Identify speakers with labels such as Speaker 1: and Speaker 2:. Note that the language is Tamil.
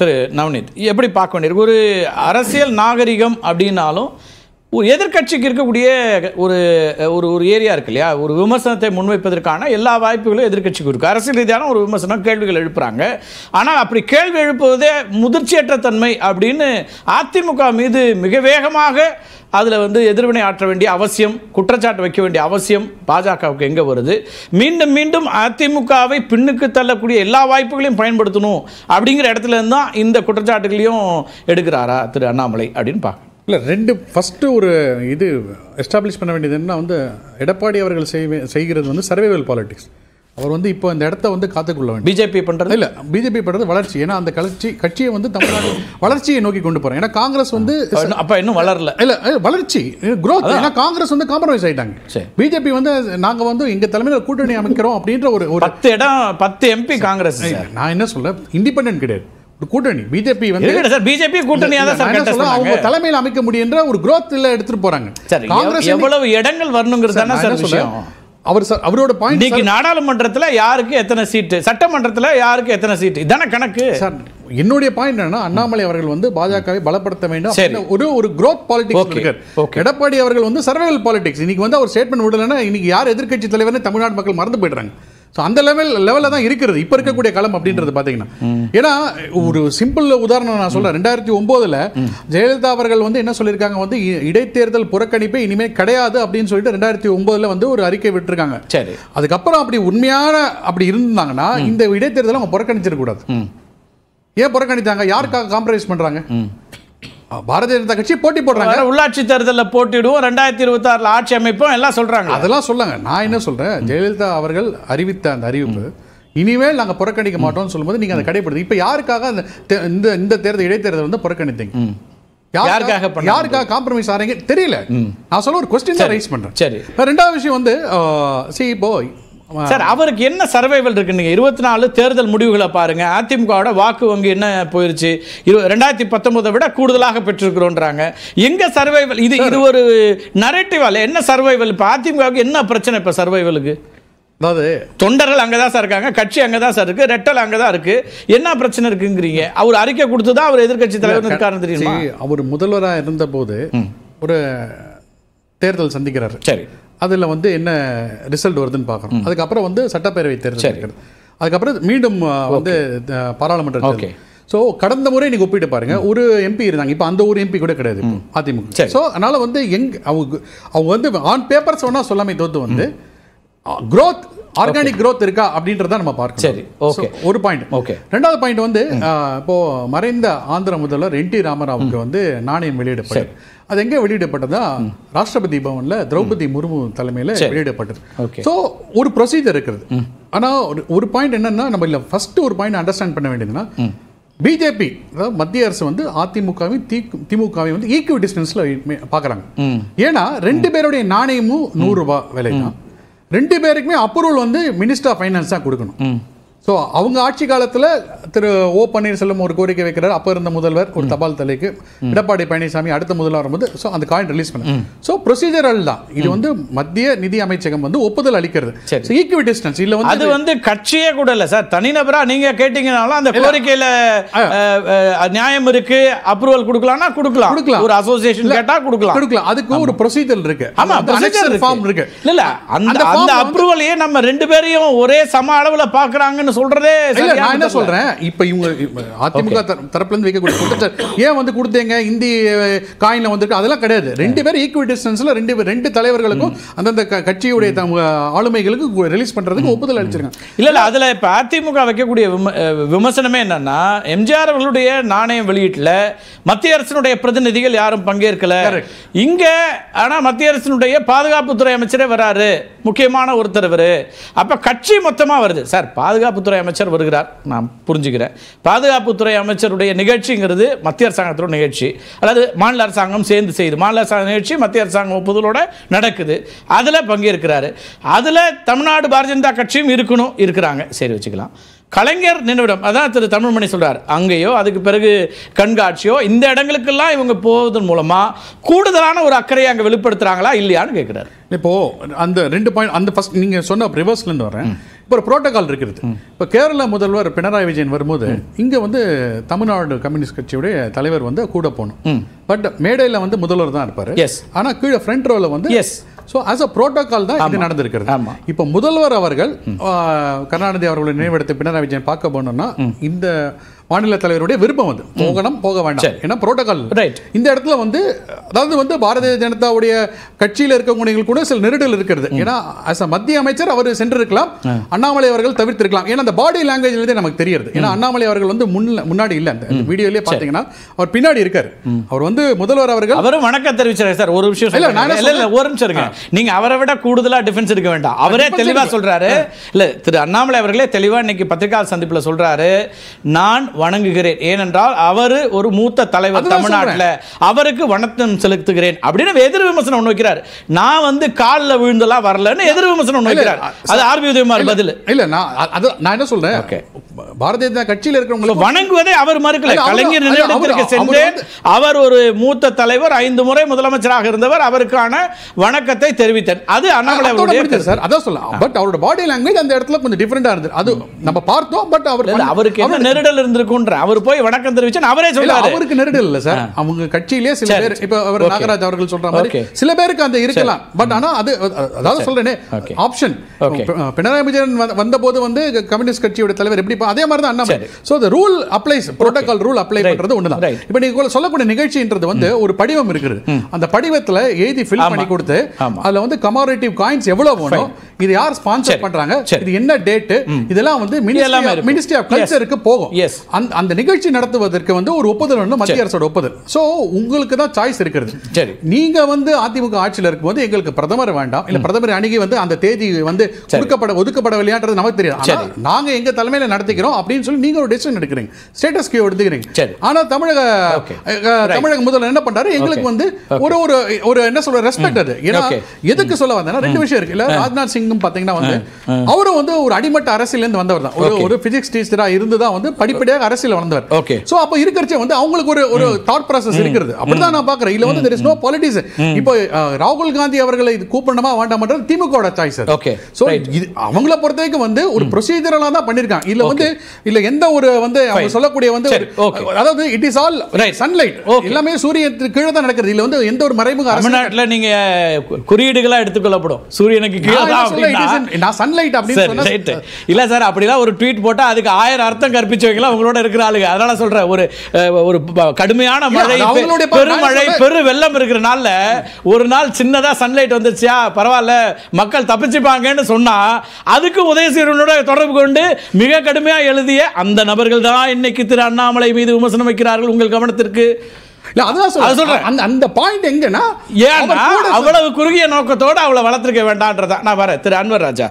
Speaker 1: திரு நவநீத் எப்படி பார்க்க வேண்டியிருக்கு ஒரு அரசியல் நாகரிகம் அப்படின்னாலும் ஒரு எதிர்க்கட்சிக்கு இருக்கக்கூடிய ஒரு ஒரு ஒரு ஏரியா இருக்கு இல்லையா ஒரு விமர்சனத்தை முன்வைப்பதற்கான எல்லா வாய்ப்புகளும் எதிர்க்கட்சிக்கு இருக்கு அரசியல் ரீதியான ஒரு விமர்சனம் கேள்விகள் எழுப்புறாங்க ஆனால் அப்படி கேள்வி எழுப்புவதே முதிர்ச்சியற்ற தன்மை அப்படின்னு அதிமுக மீது மிக வேகமாக அதில் வந்து எதிர்வினை ஆற்ற வேண்டிய அவசியம் குற்றச்சாட்டு வைக்க வேண்டிய அவசியம் பாஜகவுக்கு எங்கே வருது மீண்டும் மீண்டும் அதிமுகவை பின்னுக்கு தள்ளக்கூடிய எல்லா வாய்ப்புகளையும் பயன்படுத்தணும் அப்படிங்கிற இடத்துல இருந்து தான் இந்த குற்றச்சாட்டுகளையும் எடுக்கிறாரா திரு அண்ணாமலை அப்படின்னு பார்க்க
Speaker 2: இல்லை ரெண்டு ஃபஸ்ட்டு ஒரு இது எஸ்டாப்ளிஷ் பண்ண வேண்டியது என்ன வந்து எடப்பாடி அவர்கள் செய்வே செய்கிறது வந்து சர்வைவல் பாலிடிக்ஸ் அவர் வந்து இப்போ இந்த இடத்த வந்து காத்துக்கொள்ள வேண்டும்
Speaker 1: பிஜேபி பண்ணுறது
Speaker 2: இல்லை பிஜேபி படுறது வளர்ச்சி ஏன்னா அந்த கட்சி கட்சியை வந்து தமிழ்நாடு வளர்ச்சியை நோக்கி கொண்டு போகிறோம் ஏன்னா காங்கிரஸ் வந்து
Speaker 1: அப்போ இன்னும் வளரல
Speaker 2: இல்ல இல்ல, வளர்ச்சி growth ஏன்னா காங்கிரஸ் வந்து காம்ப்ரமைஸ் ஆயிட்டாங்க
Speaker 1: சரி.
Speaker 2: பிஜேபி வந்து நாங்க வந்து எங்க தலைமையில கூட்டணி அமைக்கிறோம் அப்படின்ற ஒரு ஒரு
Speaker 1: பத்து இடம் பத்து எம்பி காங்கிரஸ் சார்
Speaker 2: நான் என்ன சொல்ல இண்டிபெண்டன்ட் கிடையாது ஒரு கூட்டணி பிஜேபி வந்து
Speaker 1: இருக்கட்டும் சார் பிஜேபி கூட்டணியாக தான் சார்
Speaker 2: நான் என்ன
Speaker 1: contest
Speaker 2: சொல்ல, அவங்க
Speaker 1: பண்ணாங்க.
Speaker 2: தலைமையில் அமைக்க முடியுன்ற ஒரு growth ல எடுத்துட்டு போறாங்க
Speaker 1: சரி
Speaker 2: காங்கிரஸ்
Speaker 1: எவ்- எவ்வளவு இடங்கள் வரணுங்கிறது தானே
Speaker 2: நான்
Speaker 1: சார்
Speaker 2: என்ன சொல்ல,
Speaker 1: விஷயம்
Speaker 2: அவர் சார் அவரோட பாயிண்ட்
Speaker 1: இன்னைக்கு நாடாளுமன்றத்துல யாருக்கு எத்தனை சீட்டு சட்டமன்றத்துல யாருக்கு எத்தனை சீட்டு இதானே கணக்கு
Speaker 2: சார் என்னுடைய பாயிண்ட் என்னன்னா அண்ணாமலை அவர்கள் வந்து பாஜகவை பலப்படுத்த வேண்டும்
Speaker 1: சரி.
Speaker 2: அப்படின்னு ஒரு ஒரு growth பாலிடிக்ஸ்
Speaker 1: Okay.
Speaker 2: இருக்கார்
Speaker 1: Okay.
Speaker 2: எடப்பாடி அவர்கள் வந்து சர்வைவல் பாலிடிக்ஸ் இன்னைக்கு வந்து அவர் ஸ்டேட்மெண்ட் விடலைன்னா இன்னைக்கு யார் எதிர்க்கட்சி தலைவர்னு தமிழ்நாடு மக்கள் மறந்து போயிடுறாங்க ஸோ அந்த லெவல் லெவலில் தான் இருக்கிறது இப்போ இருக்கக்கூடிய களம் அப்படின்றது பார்த்தீங்கன்னா ஏன்னா ஒரு சிம்பிள் உதாரணம் நான் சொல்றேன் ரெண்டாயிரத்தி ஒம்போதுல ஜெயலலிதா அவர்கள் வந்து என்ன சொல்லியிருக்காங்க வந்து இ- இடைத்தேர்தல் புறக்கணிப்பே இனிமேல் கிடையாது அப்படின்னு சொல்லிட்டு ரெண்டாயிரத்தி ஒம்போதுல வந்து ஒரு அறிக்கை விட்டுருக்காங்க
Speaker 1: சரி
Speaker 2: அதுக்கப்புறம் அப்படி உண்மையான அப்படி இருந்தாங்கன்னா இந்த இடைத்தேர்தலை அவங்க புறக்கணிச்சிடக்கூடாது
Speaker 1: ம்.
Speaker 2: ஏன் புறக்கணித்தாங்க யாருக்காக காம்ப்ரமைஸ் பண்றாங்க அ, பாரதிய ஜனதா கட்சி போட்டி போடுறாங்க
Speaker 1: வேற உள்ளாட்சி தேர்தலில் போட்டிடுவோம் ரெண்டாயிரத்தி இருபத்தி ஆறுல ஆட்சி அமைப்போம் எல்லாம் சொல்றாங்க
Speaker 2: அதெல்லாம் சொல்லுங்க நான் என்ன சொல்றேன் ஜெயலலிதா அவர்கள் அறிவித்த அந்த அறிவிப்பு இனிமேல் நாங்க புறக்கணிக்க மாட்டோம்னு சொல்லும்போது நீங்க அதை கடைபிடித்து இப்ப யாருக்காக அந்த தே- இந்த இந்த தேர்தல் இடைத்தேர்தல் வந்து புறக்கணித்தீங்க
Speaker 1: யாருக்காக பண்ணாங்க?
Speaker 2: யாருக்காக காம்ப்ரமைஸ் ஆறீங்க தெரியல நான் சொல்ல ஒரு கொஸ்டின் தான் ரைஸ் பண்றேன்
Speaker 1: சரி
Speaker 2: ரெண்டாவது விஷயம் வந்து சி இப்போ
Speaker 1: சார் அவருக்கு என்ன சர்வைவல் இருக்கு நீங்க இருபத்தி நாலு தேர்தல் முடிவுகளை பாருங்க அதிமுகவோட வாக்கு வங்கி என்ன போயிருச்சு இரு ரெண்டாயிரத்தி பத்தொன்பதை விட கூடுதலாக பெற்றிருக்கிறோன்றாங்க எங்க சர்வைவல் இது இது ஒரு நரேட்டிவால என்ன சர்வைவல் இப்போ அதிமுகவுக்கு என்ன பிரச்சனை இப்போ சர்வைவலுக்கு
Speaker 2: அதாவது
Speaker 1: தொண்டர்கள் அங்கே தான் சார் இருக்காங்க கட்சி அங்கே தான் சார் இருக்கு ரெட்டல் அங்கே தான் இருக்கு என்ன பிரச்சனை இருக்குங்கிறீங்க அவர் அறிக்கை கொடுத்து தான் அவர் எதிர்க்கட்சி தலைவர் இருக்காருன்னு தெரியுமா
Speaker 2: see, அவர் முதல்வரா இருந்தபோது ஒரு தேர்தல் சந்திக்கிறாரு
Speaker 1: சரி
Speaker 2: அதுல வந்து என்ன ரிசல்ட் வருதுன்னு பார்க்குறோம் அதுக்கப்புறம் வந்து சட்டப்பேரவை தேர்தல்
Speaker 1: சரி.
Speaker 2: இருக்கிறது அதுக்கப்புறம் மீண்டும் அ, வந்து அ, பாராளுமன்ற
Speaker 1: Okay.
Speaker 2: தேர்தல் ஸோ கடந்த முறை நீங்க ஒப்பிட்டு பாருங்க ஒரு எம்பி இருந்தாங்க இப்போ அந்த ஒரு எம்பி கூட கிடையாது இப்போ அதிமுக
Speaker 1: சரி.
Speaker 2: ஸோ அதனால வந்து எங் அவங்க அவங்க வந்து ஆன் பேப்பர் சொன்னா சொல்லாமே தோத்து வந்து growth ஆர்கானிக் growth இருக்கா அப்படின்றத நம்ம பார்க்கணும்
Speaker 1: சரி, okay.
Speaker 2: So, ஒரு பாயிண்ட்
Speaker 1: Okay.
Speaker 2: ரெண்டாவது பாயிண்ட் வந்து ஆ, இப்போ மறைந்த ஆந்திர முதல்வர் என் டி ராமராவுக்கு வந்து நாணயம் வெளியிடப்பட்டது அது எங்க வெளியிடப்பட்டதா ராஷ்டிரபதி பவன்ல திரௌபதி முர்மு தலைமையில வெளியிடப்பட்டது
Speaker 1: Okay.
Speaker 2: ஸோ ஒரு ப்ரொசீஜர் இருக்குது ஆனா ஒரு ஒரு பாயிண்ட் என்னன்னா நம்ம இல்ல ஃபர்ஸ்ட் ஒரு பாயிண்ட் அண்டர்ஸ்டாண்ட் பண்ண வேண்டியதுன்னா பிஜேபி அதாவது மத்திய அரசு வந்து அதிமுகவையும் தி திமுகவையும் வந்து ஈக்குவ டிஸ்டன்ஸ்ல பார்க்கறாங்க ஏன்னா ரெண்டு பேருடைய நாணயமும் நூறு ரூபாய் விலை தான் ரெண்டு பேருக்குமே அப்ரூவல் வந்து மினிஸ்டர் ஆஃப் ஃபைனான்ஸ் தான் கொடுக்கணும் ஸோ அவங்க ஆட்சி காலத்துல திரு ஓ பன்னீர்செல்வம் ஒரு கோரிக்கை வைக்கிறார் அப்ப இருந்த முதல்வர் ஒரு தபால் தலைக்கு எடப்பாடி பழனிசாமி அடுத்த முதல்வர் வரும்போது ஸோ அந்த காயின் ரிலீஸ் பண்ண ஸோ ப்ரொசீஜரல் தான் இது வந்து மத்திய நிதி அமைச்சகம் வந்து ஒப்புதல் அளிக்கிறது
Speaker 1: சரி.
Speaker 2: ஸோ ஈக்குவல் டிஸ்டன்ஸ் இல்ல வந்து
Speaker 1: அது வந்து கட்சியே கூட இல்ல சார் தனிநபரா நீங்க கேட்டீங்கனாலும் அந்த கோரிக்கையில அஹ், அஹ், நியாயம் இருக்கு அப்ரூவல் கொடுக்கலாம்னா கொடுக்கலாம்
Speaker 2: கொடுக்கலாம்.
Speaker 1: ஒரு அசோசியேஷன் கேட்டா கொடுக்கலாம்
Speaker 2: கொடுக்கலாம் அதுக்கு ஒரு ப்ரொசீஜர் இருக்கு
Speaker 1: ஆமா procedure
Speaker 2: ஃபார்ம் இருக்கு
Speaker 1: இல்ல இல்ல அந்த
Speaker 2: அந்த
Speaker 1: அந்த
Speaker 2: form வந்து-
Speaker 1: அப்ரூவலையே நம்ம ரெண்டு பேரையும் ஒரே சம அளவுல பாக்குறாங்கன்னு சொல்றதே
Speaker 2: இல்ல
Speaker 1: சரியான
Speaker 2: நான் என்ன
Speaker 1: தெரியல.
Speaker 2: சொல்றேன் இப்ப இவங்க இப்ப அதிமுக தர- தரப்புல இருந்து வைக்கக்கூடிய குற்றச்சாட்டு ஏன் வந்து கொடுத்தீங்க இந்தி காயின்ல வந்துருக்கு அதெல்லாம் கிடையாது ரெண்டு பேரும் ஈக்குவல் டிஸ்டன்ஸ்ல ரெண்டு பேர் ரெண்டு தலைவர்களுக்கும் அந்தந்த க- கட்சியுடைய தம் ஆளுமைகளுக்கு ரிலீஸ் பண்றதுக்கு ஒப்புதல் அளிச்சிருக்காங்க
Speaker 1: இல்ல இல்ல அதுல இப்ப அதிமுக வைக்கக்கூடிய விம- அஹ் விமர்சனமே என்னன்னா எம்ஜிஆர் அவர்களுடைய நாணயம் வெளியீட்டுல மத்திய அரசினுடைய பிரதிநிதிகள் யாரும் பங்கேற்கல இங்க ஆனா மத்திய அரசினுடைய பாதுகாப்புத்துறை அமைச்சரே வராரு முக்கியமான ஒருத்தர் இவரு அப்ப கட்சி மொத்தமா வருது சார் பாதுகாப்புத்துறை அமைச்சர் வருகிறார் நான் புரிஞ்சுக்கிறேன் பாதுகாப்புத்துறை அமைச்சருடைய நிகழ்ச்சிங்கிறது மத்திய அரசாங்கத்தோட நிகழ்ச்சி அல்லது மாநில அரசாங்கம் சேர்ந்து செய்யுது மாநில அரசாங்க நிகழ்ச்சி மத்திய அரசாங்கம் ஒப்புதலோட நடக்குது அதுல பங்கேற்கிறாரு அதுல தமிழ்நாடு பாரதிய ஜனதா கட்சியும் இருக்கணும் இருக்கிறாங்க சரி வச்சுக்கலாம் கலைஞர் நினைவிடம் அதான் திரு தமிழ்மணி சொல்றார் அங்கேயோ அதுக்கு பிறகு கண்காட்சியோ இந்த இடங்களுக்கெல்லாம் இவங்க போவதன் மூலமா கூடுதலான ஒரு அக்கறையை அங்க வெளிப்படுத்துறாங்களா இல்லையான்னு கேட்கிறாரு
Speaker 2: இப்போ அந்த ரெண்டு பாயிண்ட் அந்த ஃபர்ஸ்ட் நீங்க சொன்ன ரிவர்ஸ்ல இருந்து வரேன் ஒரு புரோட்டோகால் இருக்கிறது இப்போ கேரள முதல்வர் பினராயி விஜயன் வரும்போது இங்க வந்து தமிழ்நாடு கம்யூனிஸ்ட் கட்சியுடைய தலைவர் வந்து கூட போகணும் பட் மேடையில வந்து முதல்வர் தான் இருப்பாரு
Speaker 1: Yes.
Speaker 2: ஆனா கீழே ஃப்ரண்ட் ரோல வந்து
Speaker 1: yes
Speaker 2: so as a protocol தான் இது நடந்திருக்கிறது
Speaker 1: ஆமா.
Speaker 2: இப்போ முதல்வர் அவர்கள் ஆ, கருணாநிதி அவர்களை நினைவிடத்தை பினராயி விஜயன் பார்க்க போனோம்னா இந்த மாநில தலைவருடைய விருப்பம் வந்து போகணும் போக வேண்டாம்
Speaker 1: சரி.
Speaker 2: ஏன்னா புரோட்டோகால்
Speaker 1: Right.
Speaker 2: இந்த இடத்துல வந்து அதாவது வந்து பாரதிய ஜனதாவுடைய கட்சியில் இருக்கக்கூடியவங்க கூட சில நெருடல் இருக்கிறது ஏன்னா அஸ் அ மத்திய அமைச்சர் அவர் சென்றிருக்கலாம் அண்ணாமலை அவர்கள் தவிர்த்திருக்கலாம் ஏன்னா அந்த பாடி லாங்குவேஜ்லேயே நமக்கு தெரியுது ஏன்னா அண்ணாமலை அவர்கள் வந்து முன்ன முன்னாடி இல்லை அந்த வீடியோலயே பார்த்தீங்கன்னா அவர் பின்னாடி இருக்காரு அவர் வந்து முதல்வர் அவர்கள்
Speaker 1: அவரும் வணக்கம் தெரிவிச்சாரு சார் ஒரு விஷயம்
Speaker 2: இல்ல, நான்
Speaker 1: சொல்றேன்.
Speaker 2: என்ன
Speaker 1: இல்ல இல்ல ஒரு நிமிஷம் இருங்க நீங்க அவரை விட கூடுதலா டிஃபென்ஸ் எடுக்க வேண்டாம் அவரே
Speaker 2: defense
Speaker 1: தெளிவா
Speaker 2: எடுக்க-
Speaker 1: சொல்றாரு இல்ல திரு அண்ணாமலை அவர்களே தெளிவா இன்னைக்கு பத்திரிகா சந்திப்புல சொல்றாரு நான் வணங்குகிறேன் ஏனென்றால் அவரு ஒரு மூத்த தலைவர்
Speaker 2: அதுதான்
Speaker 1: தமிழ்நாட்டுல அவருக்கு வணக்கம் செலுத்துகிறேன் அப்படின்னு எதிர் விமர்சனம் ஒண்ணு வைக்கிறார் நான் வந்து கால்ல விழுந்தெல்லாம் வரலன்னு எதிர் விமர்சனம் ஒண்ணு
Speaker 2: இல்ல,
Speaker 1: வைக்கிறார் அது ஆர்பி உதயகுமார் பதில்
Speaker 2: இல்ல நான் அ- அது நான் என்ன சொல்றேன்
Speaker 1: Okay.
Speaker 2: பாரதிய ஜனதா கட்சியில் இருக்கிறவங்களுக்கு
Speaker 1: வணங்குவதை அவர் மறுக்கல
Speaker 2: இல்ல, அவரு-
Speaker 1: கலைஞர்
Speaker 2: இல்ல,
Speaker 1: நினைவிடத்திற்கு
Speaker 2: அவரு-
Speaker 1: சென்று
Speaker 2: அவர் வந்து-
Speaker 1: அவர் ஒரு மூத்த தலைவர் ஐந்து முறை முதலமைச்சராக இருந்தவர் அவருக்கான வணக்கத்தை தெரிவித்தார் அது அண்ணாமலை
Speaker 2: அதோட
Speaker 1: அவருடைய
Speaker 2: முடிஞ்சது சார் அதான் சொல்லலாம் பட் அவரோட பாடி லாங்குவேஜ் அந்த இடத்துல கொஞ்சம் டிஃபரெண்டா இருந்தது அது நம்ம பார்த்தோம் பட் அவர்
Speaker 1: இல்ல,
Speaker 2: பண்ண-
Speaker 1: அவருக்கு என்ன நெருடல் இருந்திருக்குன்ற அவர் போய் வணக்கம் தெரிவிச்சு அவரே
Speaker 2: இல்ல,
Speaker 1: சொல்றாரு
Speaker 2: அவருக்கு நெருடல் இல்ல சார் அவங்க கட்சியிலே சில
Speaker 1: சரி,
Speaker 2: பேர் இப்ப அவர்
Speaker 1: Okay.
Speaker 2: நாகராஜ் அவர்கள் சொல்ற மாதிரி
Speaker 1: Okay.
Speaker 2: சில பேருக்கு அந்த இருக்கலாம் பட் ஆனா அது அதாவது சொல்றேனே
Speaker 1: Okay.
Speaker 2: Option
Speaker 1: Okay.
Speaker 2: Pinarayi Vijayan வந்த- வந்தபோது வந்து கம்யூனிஸ்ட் கட்சியோட தலைவர் எப்படி பா- அதே மாதிரி தான் அண்ணாமலை
Speaker 1: சரி.
Speaker 2: So the rule applies protocol rule apply
Speaker 1: Right.
Speaker 2: பண்றது ஒண்ணுதான்
Speaker 1: Right.
Speaker 2: இப்போ நீங்க சொல்லக்கூடிய நிகழ்ச்சின்றது வந்து ஒரு படிவம் இருக்குது அந்த படிவத்துல எழுதி ஃபில்
Speaker 1: ஆமா.
Speaker 2: பண்ணி கொடுத்து
Speaker 1: ஆமா.
Speaker 2: அதுல வந்து கமாரேட்டிவ் காயின்ஸ் எவ்வளவு வேணும் இது யார் ஸ்பான்சர்
Speaker 1: சரி.
Speaker 2: பண்றாங்க
Speaker 1: சரி.
Speaker 2: இது என்ன டேட் இதெல்லாம் வந்து
Speaker 1: எல்லாமே இருக்கும்.
Speaker 2: மினிஸ்ட்ரி ஆஃப் கல்ச்சருக்கு போகும்
Speaker 1: Yes.
Speaker 2: அந்த அந்த நிகழ்ச்சி நடத்துவதற்கு வந்து ஒரு ஒப்புதல் வந்து மத்திய அரசோட ஒப்புதல் சோ உங்களுக்கு தான் சாய்ஸ் இருக்கிறது
Speaker 1: சரி.
Speaker 2: நீங்க வந்து அதிமுக ஆட்சியில் இருக்கும்போது எங்களுக்கு பிரதமர் வேண்டாம் இல்ல பிரதமர் அணுகி வந்து அந்த தேதி வந்து கொடுக்கப்பட ஒதுக்கப்படவில்லையான்றது நமக்கு தெரியாது ஆனா
Speaker 1: சரி.
Speaker 2: நாங்க எங்க தலைமையில நடத்திக்கிறோம் அப்படின்னு சொல்லி நீங்க ஒரு டெசிஷன் எடுக்கிறீங்க ஸ்டேட்டஸ் கியூ எடுத்துக்கிறீங்க
Speaker 1: சரி.
Speaker 2: ஆனா தமிழக
Speaker 1: Okay.
Speaker 2: அஹ், தமிழக முதல்வர் என்ன பண்றாரு எங்களுக்கு வந்து ஒரு ஒரு ஒரு என்ன சொல்ற ரெஸ்பெக்ட் அது ஏன்னா
Speaker 1: Okay.
Speaker 2: எதுக்கு சொல்ல வந்தேன்னா ரெண்டு விஷயம் இருக்கு இல்ல ராஜ்நாத் சிங்கும் பாத்தீங்கன்னா வந்து அவரும் வந்து ஒரு அடிமட்ட அரசியல் இருந்து வந்தவர் தான் ஒரு
Speaker 1: Okay.
Speaker 2: ஒரு பிசிக்ஸ் டீச்சரா இருந்து தான் வந்து படிப்படியாக அரசியல் வந்தவர்
Speaker 1: Okay.
Speaker 2: சோ அப்ப இருக்கிறச்ச வந்து அவங்களுக்கு ஒரு ஒரு தாட் process இருக்கிறது அப்படிதான் நான் பாக்குறேன் இல்ல வந்து there is no politics இப்போ அஹ், ராகுல் காந்தி அவர்களை இது கூப்பிடணுமா வேண்டாமன்றது திமுகவோட சாய்ஸ்
Speaker 1: Okay.
Speaker 2: So
Speaker 1: Right.
Speaker 2: இது அவங்கள பொறுத்த வரைக்கும் வந்து ஒரு ப்ரொசீஜரலா தான் பண்ணிருக்காங்க இல்ல வந்து இல்ல எந்த ஒரு வந்து அவங்க
Speaker 1: Fine.
Speaker 2: சொல்லக்கூடிய வந்து
Speaker 1: சரி, okay.
Speaker 2: அதாவது it is all
Speaker 1: Right.
Speaker 2: Sunlight
Speaker 1: Okay.
Speaker 2: எல்லாமே சூரியத்துக்கு கீழே தான் நடக்கிறது இல்ல வந்து எந்த ஒரு மறைமுக அரசு
Speaker 1: தமிழ்நாட்டுல நீங்க கு- குறியீடுகளா எடுத்துக்கொள்ளப்படும் சூரியனுக்கு கீழே
Speaker 2: நான் என்ன
Speaker 1: தான்
Speaker 2: சொல்றேன், it
Speaker 1: அப்படின்னா
Speaker 2: is in- நான் சன்லைட் அப்படின்னு
Speaker 1: சரி
Speaker 2: சொன்னா
Speaker 1: ரைட் இல்ல சார் அப்படிலாம் ஒரு ட்வீட் போட்டா அதுக்கு ஆயிரம் அர்த்தம் கற்பிச்சவங்களா உங்களோட இருக்கிற ஆளுங்க அதனால சொல்றேன் ஒரு அஹ், ஒரு ப- கடுமையான
Speaker 2: இல்ல,
Speaker 1: மழை
Speaker 2: அது அவங்களுடைய
Speaker 1: பெ-
Speaker 2: பா-
Speaker 1: பெருமழை
Speaker 2: நான் சொல்றேன்.
Speaker 1: பெரு வெள்ளம் இருக்கிற நாள்ல ஒரு நாள் சின்னதா சன்லைட் வந்துருச்சியா பரவாயில்ல மக்கள் தப்பிச்சுப்பாங்கன்னு சொன்னா அதுக்கு உதயசீரனோட தொடர்பு கொண்டு மிக கடுமையா எழுதிய அந்த நபர்கள் தான் இன்னைக்கு திரு அண்ணாமலை மீது விமர்சனம் வைக்கிறார்கள் உங்கள் கவனத்திற்கு
Speaker 2: இல்ல அதுதான்
Speaker 1: அது
Speaker 2: சொல்றேன்
Speaker 1: சொல்றேன்.
Speaker 2: அந்த அந்த பாயிண்ட் எங்கன்னா
Speaker 1: ஏன்னா
Speaker 2: அவர் கூட
Speaker 1: அவ்வளவு குறுகிய நோக்கத்தோடு அவளை வளர்த்திருக்க வேண்டான்றதா நான் வரேன் திரு அன்வர் ராஜா